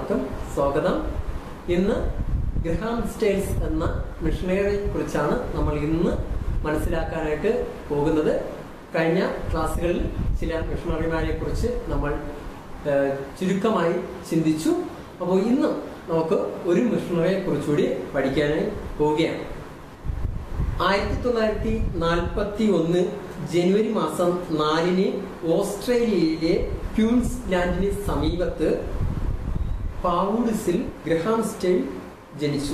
എല്ലാവർക്കും സ്വാഗതം ഇന്ന് ഗ്രഹാം സ്റ്റൈൽസ് എന്ന മിഷണറിയെ കുറിച്ചാണ് നമ്മൾ ഇന്ന് മനസ്സിലാക്കാനായിട്ട് പോകുന്നത് കഴിഞ്ഞ ക്ലാസ്സുകളിൽ ചില മിഷണറിമാരെ കുറിച്ച് നമ്മൾ ഏഹ്, ചുരുക്കമായി ചിന്തിച്ചു അപ്പോൾ ഇന്ന് നമുക്ക് ഒരു മിഷണറിയെ കുറിച്ചുകൂടി പഠിക്കാനായി പോവുകയാണ് ആയിരത്തി തൊള്ളായിരത്തി നാൽപ്പത്തി ഒന്ന് ജനുവരി മാസം നാലിന് ഓസ്ട്രേലിയയിലെ ക്യൂൻസ്ലാൻഡിന് സമീപത്ത് പാവൂഡിസിൽ ഗ്രഹാം സ്റ്റൈൽ ജനിച്ചു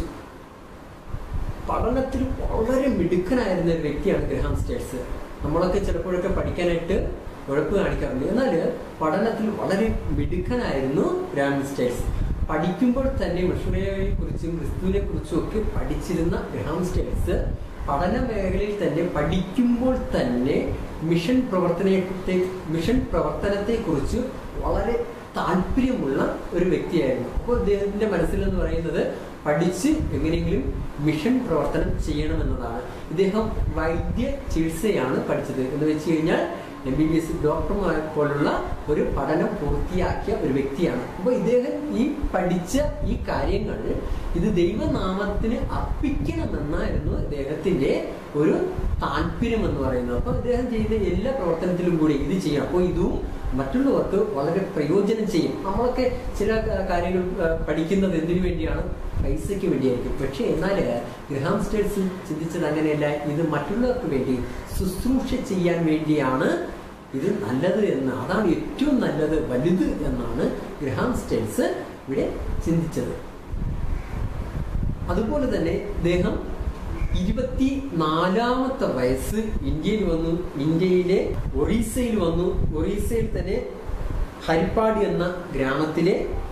പഠനത്തിൽ വളരെ മിടുക്കനായിരുന്ന ഒരു വ്യക്തിയാണ് ഗ്രഹാം സ്റ്റേഴ്സ് നമ്മളൊക്കെ ചിലപ്പോഴൊക്കെ പഠിക്കാനായിട്ട് ഉഴപ്പ് കാണിക്കാറുണ്ട് എന്നാൽ പഠനത്തിൽ വളരെ മിടുക്കനായിരുന്നു ഗ്രാം സ്റ്റേഴ്സ് പഠിക്കുമ്പോൾ തന്നെ മിഷണറിയെ കുറിച്ചും ക്രിസ്തുവിനെ കുറിച്ചും ഒക്കെ പഠിച്ചിരുന്ന ഗ്രഹാം സ്റ്റേഴ്സ് പഠന മേഖലയിൽ തന്നെ പഠിക്കുമ്പോൾ തന്നെ മിഷൻ പ്രവർത്തനത്തെ മിഷൻ പ്രവർത്തനത്തെ കുറിച്ച് വളരെ താല്പര്യമുള്ള ഒരു വ്യക്തിയായിരുന്നു അപ്പോൾ അദ്ദേഹത്തിന്റെ മനസ്സിൽ എന്ന് പറയുന്നത് പഠിച്ച് എങ്ങനെയെങ്കിലും മിഷൻ പ്രവർത്തനം ചെയ്യണമെന്നതാണ് ഇദ്ദേഹം വൈദ്യ ചികിത്സയാണ് പഠിച്ചത് എന്ന് വെച്ച് കഴിഞ്ഞാൽ എം ബി ബി എസ് ഡോക്ടർമാരെ പോലുള്ള ഒരു പഠനം പൂർത്തിയാക്കിയ ഒരു വ്യക്തിയാണ് അപ്പോൾ ഇദ്ദേഹം ഈ പഠിച്ച ഈ കാര്യങ്ങൾ ഇത് ദൈവനാമത്തിന് അർപ്പിക്കണമെന്നായിരുന്നു ഇദ്ദേഹത്തിന്റെ ഒരു താല്പര്യം എന്ന് പറയുന്നത് അപ്പോൾ ഇദ്ദേഹം ചെയ്ത എല്ലാ പ്രവർത്തനത്തിലും കൂടി ഇത് ചെയ്യണം അപ്പോൾ ഇതും മറ്റുള്ളവർക്ക് വളരെ പ്രയോജനം ചെയ്യും നമ്മളൊക്കെ ചില ക- കാര്യങ്ങൾ ആ, പഠിക്കുന്നത് എന്തിനു വേണ്ടിയാണ് പൈസയ്ക്ക് വേണ്ടിയായിരിക്കും പക്ഷേ എന്നാൽ ഗ്രഹാം സ്റ്റേറ്റ്സ് ചിന്തിച്ചത് അങ്ങനെയല്ല ഇത് മറ്റുള്ളവർക്ക് വേണ്ടി ശുശ്രൂഷ ചെയ്യാൻ വേണ്ടിയാണ് ഇത് നല്ലത് എന്ന് അതാണ് ഏറ്റവും നല്ലത് വലുത് എന്നാണ് ഗ്രഹാം സ്റ്റേറ്റ്സ് ഇവിടെ ചിന്തിച്ചത് അതുപോലെ തന്നെ അദ്ദേഹം ഇരുപത്തി നാലാമത്തെ വയസ്സ് ഇന്ത്യയിൽ വന്നു ഇന്ത്യയിലെ ഒറീസയിൽ വന്നു ഒറീസയിൽ തന്നെ ഹരിപ്പാട് എന്ന ഗ്രാമത്തിലെ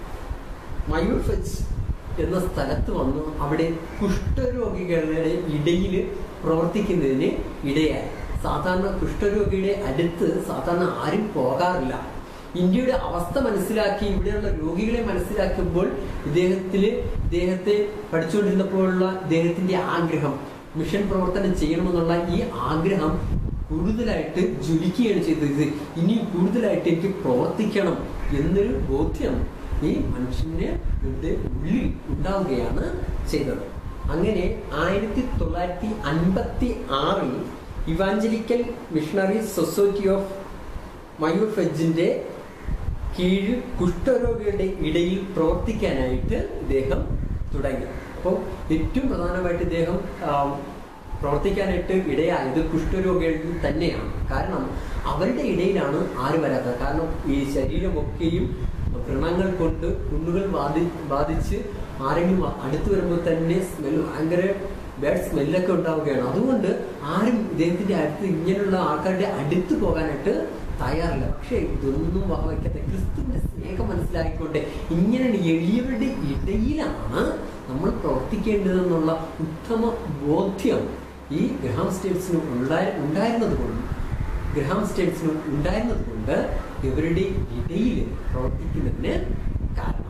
മയൂർഫജ് എന്ന സ്ഥലത്ത് വന്നു അവിടെ കുഷ്ഠരോഗികളുടെ ഇടയിൽ പ്രവർത്തിക്കുന്നതിന് ഇടയായി സാധാരണ കുഷ്ഠരോഗിയുടെ അടുത്ത് സാധാരണ ആരും പോകാറില്ല ഇന്ത്യയുടെ അവസ്ഥ മനസ്സിലാക്കി ഇവിടെയുള്ള രോഗികളെ മനസ്സിലാക്കുമ്പോൾ ഇദ്ദേഹത്തില് ഇദ്ദേഹത്തെ പഠിച്ചുകൊണ്ടിരുന്നപ്പോഴുള്ള ഇദ്ദേഹത്തിന്റെ ആഗ്രഹം മിഷൻ പ്രവർത്തനം ചെയ്യണമെന്നുള്ള ഈ ആഗ്രഹം കൂടുതലായിട്ട് ജ്വലിക്കുകയാണ് ചെയ്തത് ഇനി കൂടുതലായിട്ട് എനിക്ക് പ്രവർത്തിക്കണം എന്നൊരു ബോധ്യം ഈ മനുഷ്യന് ഇവിടെ ഉള്ളിൽ ഉണ്ടാവുകയാണ് ചെയ്തത് അങ്ങനെ ആയിരത്തി തൊള്ളായിരത്തി അൻപത്തി ആറിൽ ഇവാഞ്ചലിക്കൽ മിഷണറി സൊസൈറ്റി ഓഫ് മയൂർ ഫെജിന്റെ കീഴിൽ കുഷ്ഠരോഗികളുടെ ഇടയിൽ പ്രവർത്തിക്കാനായിട്ട് ഇദ്ദേഹം തുടങ്ങി അപ്പോൾ ഏറ്റവും പ്രധാനമായിട്ട് ഇദ്ദേഹം ആ, പ്രവർത്തിക്കാനായിട്ട് ഇടയായത് കുഷ്ഠരോഗികളിൽ തന്നെയാണ് കാരണം അവരുടെ ഇടയിലാണ് ആര് വരാത്തത് കാരണം ഈ ശരീരമൊക്കെയും വ്രണങ്ങൾ കൊണ്ട് പുണ്ണുകൾ ബാധി ബാധിച്ച് ആരെങ്കിലും അടുത്ത് വരുമ്പോൾ തന്നെ സ്മെൽ ഭയങ്കര ബാഡ് സ്മെല്ലൊക്കെ ഉണ്ടാവുകയാണ് അതുകൊണ്ട് ആരും ഇദ്ദേഹത്തിന്റെ അടുത്ത് ഇങ്ങനെയുള്ള ആൾക്കാരുടെ അടുത്ത് പോകാനായിട്ട് തയ്യാറില്ല പക്ഷേ ഇതൊന്നും വകവയ്ക്കാത്ത ക്രിസ്തുവിന്റെ സ്നേഹം മനസ്സിലാക്കിക്കൊണ്ട് ഇങ്ങനെ എളിയവരുടെ ഇടയിലാണ് നമ്മൾ പ്രവർത്തിക്കേണ്ടതെന്നുള്ള ഉത്തമ ബോധ്യം ഈ ഗ്രഹാം സ്റ്റേറ്റ്സിന് ഉണ്ടായി ഉണ്ടായിരുന്നത് കൊണ്ട് ഗ്രഹാം സ്റ്റേറ്റ്സിന് ഉണ്ടായിരുന്നത് കൊണ്ട് ഇവരുടെ ഇടയിൽ പ്രവർത്തിക്കുന്നതിന് കാരണമാണ്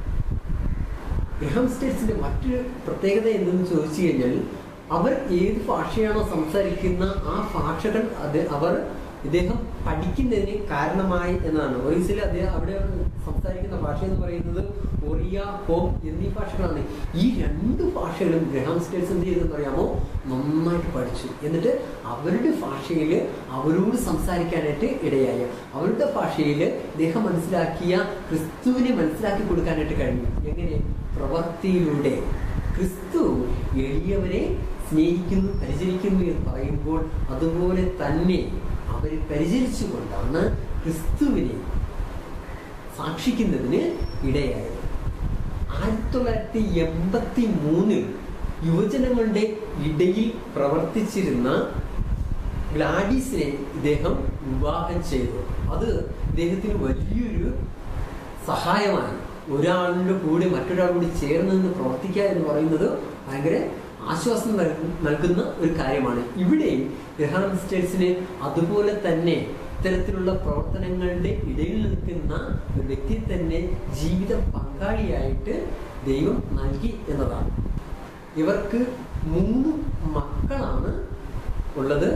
ഗ്രഹാം സ്റ്റേറ്റ്സിന്റെ മറ്റൊരു പ്രത്യേകത എന്തെന്ന് ചോദിച്ചു കഴിഞ്ഞാൽ അവർ ഏത് ഭാഷയാണോ സംസാരിക്കുന്ന ആ ഭാഷകൾ അത് അവർ ഇദ്ദേഹം പഠിക്കുന്നതിന് കാരണമായി എന്നാണ് ഒറീസയിൽ അദ്ദേഹം അവിടെ സംസാരിക്കുന്ന ഭാഷ എന്ന് പറയുന്നത് ഒറിയ ഹോം എന്നീ ഭാഷകളാണ് ഈ രണ്ട് ഭാഷകളും ഗ്രഹാം സ്റ്റേറ്റ്സ് എന്ത് ചെയ്തെന്ന് അറിയാമോ നന്നായിട്ട് പഠിച്ചു എന്നിട്ട് അവരുടെ ഭാഷയിൽ അവരോട് സംസാരിക്കാനായിട്ട് ഇടയായി അവരുടെ ഭാഷയിൽ ഇദ്ദേഹം മനസ്സിലാക്കിയ ക്രിസ്തുവിനെ മനസ്സിലാക്കി കൊടുക്കാനായിട്ട് കഴിഞ്ഞു എങ്ങനെ പ്രവൃത്തിയിലൂടെ ക്രിസ്തു എളിയവരെ സ്നേഹിക്കുന്നു പരിചരിക്കുന്നു എന്ന് പറയുമ്പോൾ അതുപോലെ തന്നെ അവരെ പരിചരിച്ചുകൊണ്ടാണ് ക്രിസ്തുവിനെ സാക്ഷിക്കുന്നതിന് ഇടയായത് ആയിരത്തി തൊള്ളായിരത്തി എൺപത്തി മൂന്നിൽ യുവജനങ്ങളുടെ ഇടയിൽ പ്രവർത്തിച്ചിരുന്ന ഗ്ലാഡീസിനെ ഇദ്ദേഹം വിവാഹം ചെയ്തു അത് ഇദ്ദേഹത്തിന് വലിയൊരു സഹായമാണ് ഒരാളിൻ്റെ കൂടെ മറ്റൊരാൾ കൂടി ചേർന്ന് നിന്ന് പ്രവർത്തിക്കുക എന്ന് പറയുന്നത് ഭയങ്കര ആശ്വാസം നൽകു- നൽകുന്ന ഒരു കാര്യമാണ് ഇവിടെയും ഗ്രഹാം സ്റ്റേറ്റ്സിന് അതുപോലെ തന്നെ ഇത്തരത്തിലുള്ള പ്രവർത്തനങ്ങളുടെ ഇടയിൽ നിൽക്കുന്ന ഒരു വ്യക്തിയെ തന്നെ ജീവിത പങ്കാളിയായിട്ട് ദൈവം നൽകി എന്നതാണ് ഇവർക്ക് മൂന്ന് മക്കളാണ് ഉള്ളത്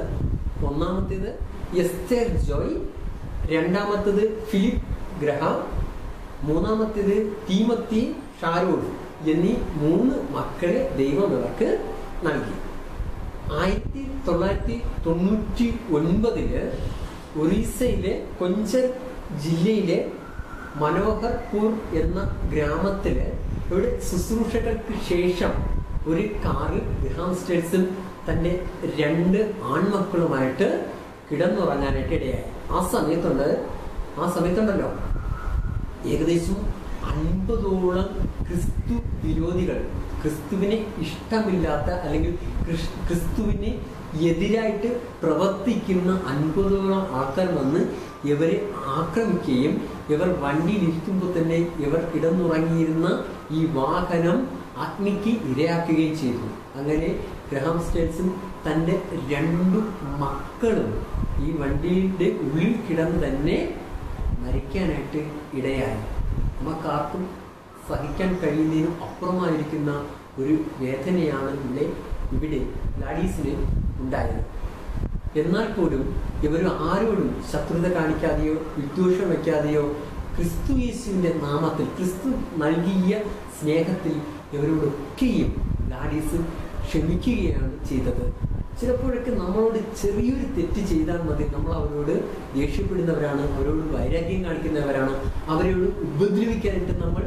ഒന്നാമത്തേത് എസ്തേർ ജോയ് രണ്ടാമത്തത് ഫിലിപ്പ് ഗ്രഹാം മൂന്നാമത്തേത് തീമത്തി ഷാരൂൺ എന്നീ മൂന്ന് മക്കളെ ദൈവം ഇവർക്ക് നൽകി ആയിരത്തി തൊള്ളായിരത്തി തൊണ്ണൂറ്റി ഒൻപതില് ഒറീസയിലെ കൊഞ്ചർ ജില്ലയിലെ മനോഹർപൂർ എന്ന ഗ്രാമത്തില് ഇവിടെ ശുശ്രൂഷകൾക്ക് ശേഷം ഒരു കാറിൽ ഗ്രഹാം സ്റ്റേറ്റ്സും തന്റെ രണ്ട് ആൺമക്കളുമായിട്ട് കിടന്നുറങ്ങാനായിട്ട് ഇടയായി ആ സമയത്തുണ്ട് ആ സമയത്തുണ്ടല്ലോ ഏകദേശം അൻപതോളം ക്രിസ്തു വിരോധികൾ ക്രിസ്തുവിനെ ഇഷ്ടമില്ലാത്ത അല്ലെങ്കിൽ ക്രിസ്- ക്രിസ്തുവിന് എതിരായിട്ട് പ്രവർത്തിക്കുന്ന അൻപതോളം ആൾക്കാർ വന്ന് ഇവരെ ആക്രമിക്കുകയും ഇവർ വണ്ടിയിലിരിക്കുമ്പോൾ തന്നെ ഇവർ കിടന്നുറങ്ങിയിരുന്ന ഈ വാഹനം അഗ്നിക്ക് ഇരയാക്കുകയും ചെയ്തു അങ്ങനെ ഗ്രഹാം സ്റ്റേറ്റ്സും തൻ്റെ രണ്ടു മക്കളും ഈ വണ്ടിയുടെ ഉള്ളിൽ കിടന്ന് തന്നെ മരിക്കാനായിട്ട് ഇടയായി നമുക്കാർക്കും സഹിക്കാൻ കഴിയുന്നതിനും അപ്പുറമായിരിക്കുന്ന ഒരു വേദനയാണ് ഇവിടെ ഇവിടെ ലാഡീസിന് ഉണ്ടായത് എന്നാൽ പോലും ഇവർ ആരോടും ശത്രുത കാണിക്കാതെയോ വിദ്വേഷം വയ്ക്കാതെയോ ക്രിസ്തു യേശുവിന്റെ നാമത്തിൽ ക്രിസ്തു നൽകിയ സ്നേഹത്തിൽ ഇവരോടൊക്കെയും ലാഡീസ് ക്ഷമിക്കുകയാണ് ചെയ്തത് ചിലപ്പോഴൊക്കെ നമ്മളോട് ചെറിയൊരു തെറ്റ് ചെയ്താൽ മതി നമ്മൾ അവരോട് ദേഷ്യപ്പെടുന്നവരാണ് അവരോട് വൈരാഗ്യം കാണിക്കുന്നവരാണ് അവരോട് ഉപദ്രവിക്കാനായിട്ട് നമ്മൾ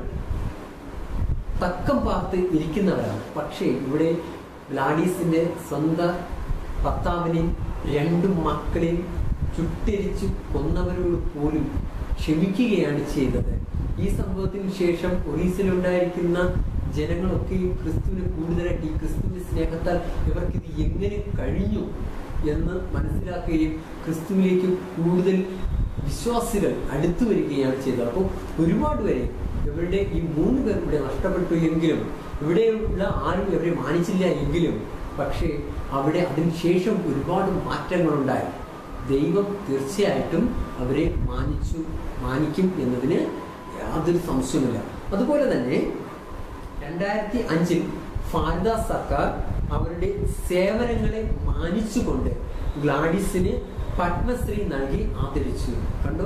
തക്കം പാർത്ത് ഇരിക്കുന്നവരാണ് പക്ഷേ ഇവിടെ ലാഡീസിന്റെ സ്വന്തം ഭർത്താവിനെയും രണ്ടു മക്കളെയും ചുട്ടരിച്ചു കൊന്നവരോട് പോലും ക്ഷമിക്കുകയാണ് ചെയ്തത് ഈ സംഭവത്തിന് ശേഷം ഒറീസയിലുണ്ടായിരിക്കുന്ന ജനങ്ങളൊക്കെയും ക്രിസ്തുവിനെ കൂടുതലായിട്ട് ഈ ക്രിസ്തുവിന്റെ സ്നേഹത്താൽ ഇവർക്ക് ഇത് എങ്ങനെ കഴിഞ്ഞു എന്ന് മനസ്സിലാക്കുകയും ക്രിസ്തുവിലേക്ക് കൂടുതൽ വിശ്വാസികൾ അടുത്തു വരികയാണ് ചെയ്തത് അപ്പോൾ ഒരുപാട് പേരെ ഇവരുടെ ഈ മൂന്ന് പേർ ഇവിടെ നഷ്ടപ്പെട്ടു എങ്കിലും ഇവിടെയുള്ള ആരും ഇവരെ മാനിച്ചില്ല എങ്കിലും പക്ഷേ അവിടെ അതിനുശേഷം ഒരുപാട് മാറ്റങ്ങളുണ്ടായി ദൈവം തീർച്ചയായിട്ടും അവരെ മാനിച്ചു മാനിക്കും എന്നതിന് യാതൊരു സംശയമില്ല അതുപോലെ തന്നെ രണ്ടായിരത്തി അഞ്ചിൽ ഭാരത സർക്കാർ അവരുടെ സേവനങ്ങളെ മാനിച്ചുകൊണ്ട് ഗ്ലാഡിസിന് പത്മശ്രീ നൽകി ആദരിച്ചു കണ്ടോ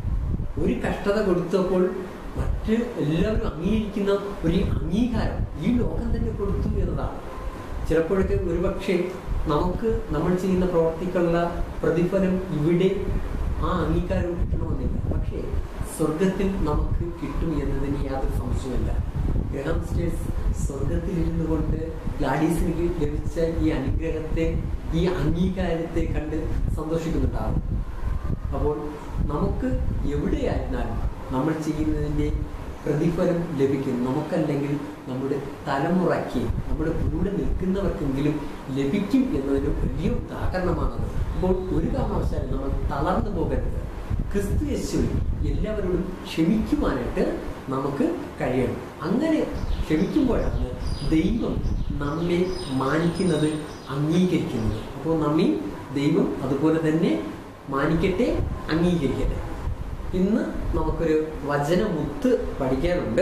ഒരു കഷ്ടത കൊടുത്തപ്പോൾ മറ്റ് എല്ലാവരും അംഗീകരിക്കുന്ന ഒരു അംഗീകാരം ഈ ലോകം തന്നെ കൊടുത്തു എന്നതാണ് ചിലപ്പോഴൊക്കെ ഒരുപക്ഷെ നമുക്ക് നമ്മൾ ചെയ്യുന്ന പ്രവർത്തിക്കുള്ള പ്രതിഫലം ഇവിടെ ആ അംഗീകാരം കിട്ടണമെന്നില്ല പക്ഷേ സ്വർഗത്തിൽ നമുക്ക് കിട്ടും എന്നതിന് യാതൊരു സംശയമില്ല ഗ്രഹാം സ്റ്റേറ്റ്സ് സ്വർഗത്തിൽ ഇരുന്നു കൊണ്ട് ലാഡീസിന് ലഭിച്ച ഈ അനുഗ്രഹത്തെ ഈ അംഗീകാരത്തെ കണ്ട് സന്തോഷിക്കുന്നുണ്ടാവും അപ്പോൾ നമുക്ക് എവിടെയായിരുന്നാലും നമ്മൾ ചെയ്യുന്നതിൻ്റെ പ്രതിഫലം ലഭിക്കും നമുക്കല്ലെങ്കിൽ നമ്മുടെ തലമുറയ്ക്ക് നമ്മുടെ കൂടെ നിൽക്കുന്നവർക്കെങ്കിലും ലഭിക്കും എന്നതിന് വലിയ ഉദാഹരണമാണത് അപ്പോൾ ഒരു കാരണവശാലും നമ്മൾ തളർന്നു പോകരുത് ക്രിസ്തു യേശുവിൽ എല്ലാവരോടും ക്ഷമിക്കുവാനായിട്ട് നമുക്ക് കഴിയണം അങ്ങനെ ക്ഷമിക്കുമ്പോഴാണ് ദൈവം നമ്മെ മാനിക്കുന്നത് അംഗീകരിക്കുന്നത് അപ്പോൾ നമ്മെ ദൈവം അതുപോലെ തന്നെ മാനിക്കട്ടെ അംഗീകരിക്കട്ടെ ഇന്ന് നമുക്കൊരു വചനമുത്ത് പഠിക്കാനുണ്ട്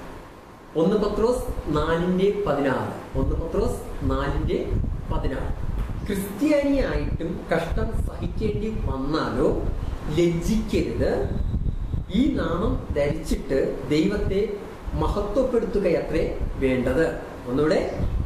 ഒന്ന് പത്രോസ് നാലിന്റെ പതിനാറ് ഒന്ന് പത്രോസ് നാലിന്റെ പതിനാറ് ക്രിസ്ത്യാനിയായിട്ടും കഷ്ടം സഹിക്കേണ്ടി വന്നാലോ ലജ്ജിക്കരുത് ഈ നാമം ധരിച്ചിട്ട് ദൈവത്തെ മഹത്വപ്പെടുത്തുകയത്രേ വേണ്ടത് ഒന്നുകൂടെ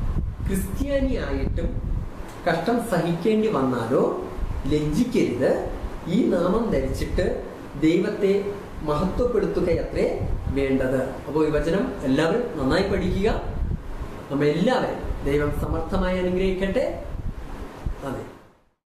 ക്രിസ്ത്യാനിയായിട്ടും കഷ്ടം സഹിക്കേണ്ടി വന്നാലോ ലജ്ജിക്കരുത് ഈ നാമം ധരിച്ചിട്ട് ദൈവത്തെ മഹത്വപ്പെടുത്തുകയത്രേ വേണ്ടത് അപ്പോൾ ഈ വചനം എല്ലാവരും നന്നായി പഠിക്കുക നമ്മ എല്ലാവരും ദൈവം സമർത്ഥമായി അനുഗ്രഹിക്കട്ടെ അതെ